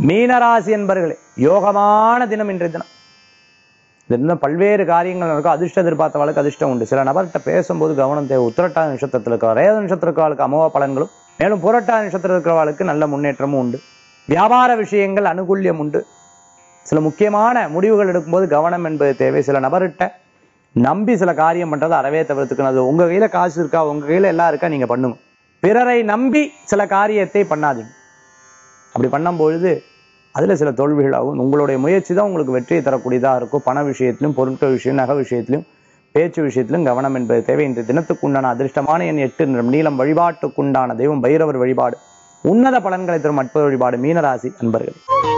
மீனராசி என்பர்களே யோகமான தினம் இன்றைய தினம் இந்த தினம் பல்வேறு காரியங்கள் நடக்கும் அதிர்ஷ்டம் எதிர்பார்த்தவளுக்கு அதிர்ஷ்டம் உண்டு சில நபர்கிட்ட பேசும்போது கவனம் தேவை உத்திரட்டா நட்சத்திரத்தில் இருக்கிற ரேத நட்சத்திரக்காலுக்கு அமோக பலன்களும் மேலும் புரட்டா நட்சத்திரம் இருக்கிறவளுக்கு நல்ல முன்னேற்றமும் உண்டு வியாபார விஷயங்கள் அனுகூல்யம் உண்டு சில முக்கியமான முடிவுகள் எடுக்கும்போது கவனம் என்பது தேவை சில நபர்கிட்ட நம்பி சில காரியம் பண்றதை அறவே தவிர்த்துக்கணும் அது உங்க கையில காசு இருக்கா உங்க கையில எல்லாம் இருக்கா நீங்க பண்ணுங்க பிறரை நம்பி சில காரியத்தை பண்ணாதீங்க அப்படி பண்ணும்பொழுது அதுல சில தோல்விகளாகும் உங்களுடைய முயற்சி தான் உங்களுக்கு வெற்றியை தரக்கூடியதா இருக்கும் பண விஷயத்திலும் பொருட்கள் விஷயம் நகை விஷயத்திலும் பேச்சு விஷயத்திலும் கவனம் என்பது தேவை இன்று தினத்துக்குண்டான அதிர்ஷ்டமான எண் எட்டு நிறம் நீளம் வழிபாட்டுக்குண்டான தெய்வம் பைரவர் வழிபாடு உன்னத பலன்களை தரும் அற்புத வழிபாடு மீனராசி அன்பர்கள்